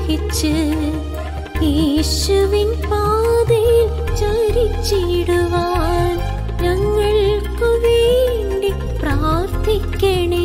വഹിച്ച് യേശുവിൻ പാതയിൽ ചരിച്ചിടുവാൻ ഞങ്ങൾക്കു വേണ്ടി പ്രാർത്ഥിക്കണേ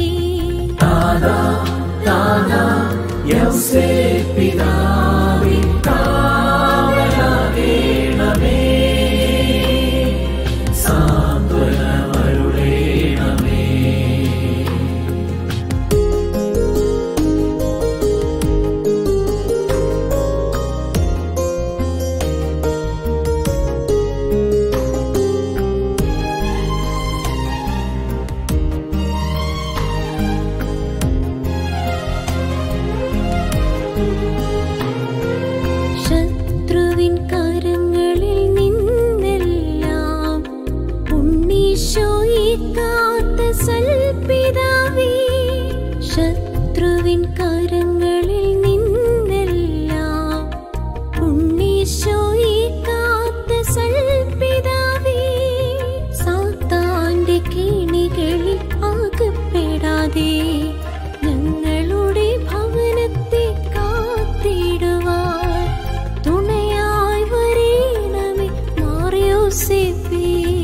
ശത്രുവിൻ കരങ്ങളിൽ നിന്നെല്ലാം ഉണ്ണീശോയെ കാത്ത സൽപിതാവേ ശത്രുവിൻ കരങ്ങളിൽ നിന്നെല്ലാം ഉണ്ണീശോയെ കാത്ത സൽപിതാവേ സാത്താന്റെ കെണികളിൽ ആകപ്പെടാതെ ഞങ്ങളുടെ ഭവനത്തെ കാത്തിടുവാൻ തുണയായി വരേണമേ മാറിയോസേപ്പേ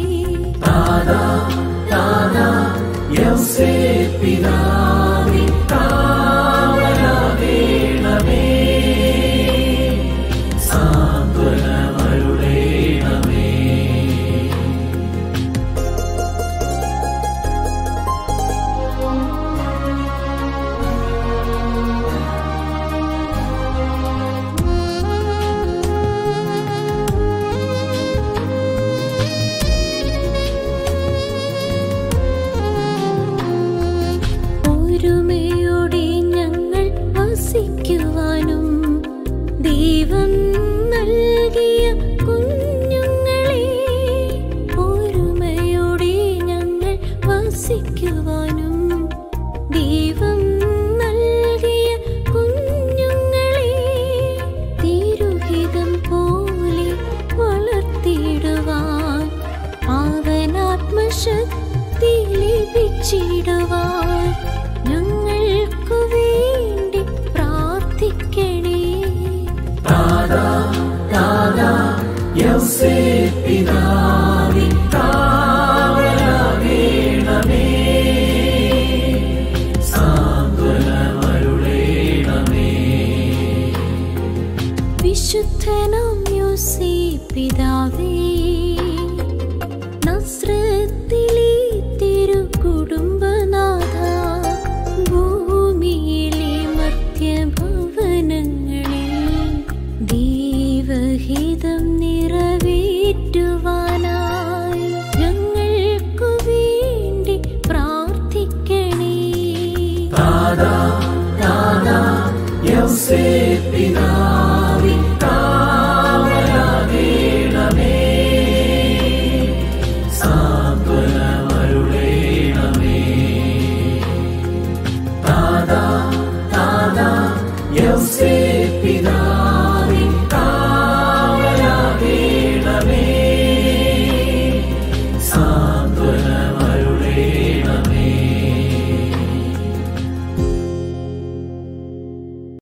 ഒരുമയോടെ ഞങ്ങൾ വസിക്കുവാനും ദൈവം നൽകിയ കുഞ്ഞുങ്ങളെ ഒരുമയോടെ ഞങ്ങൾ വസിക്കുവാനും ദൈവം നൽകിയ കുഞ്ഞുങ്ങളെ തിരുഹിതം പോലെ വളർത്തിയിടുവാൻ പാവനാത്മശക്തി ലഭിച്ചിടുവാൻ ഞങ്ങൾക്കു വേണ്ടി പ്രാർത്ഥിക്കണേ വിശുദ്ധനാം യോസേ പിതാവേ നസ്രത്തിലെ തിരു കുടുംബനാഥ ഭൂമിയിലെ മധ്യഭവനങ്ങളിൽ ദൈവഹിതം നിറവേറ്റുവാനായി ഞങ്ങൾക്കു വേണ്ടി പ്രാർത്ഥിക്കണേ യൗസേ പിതാ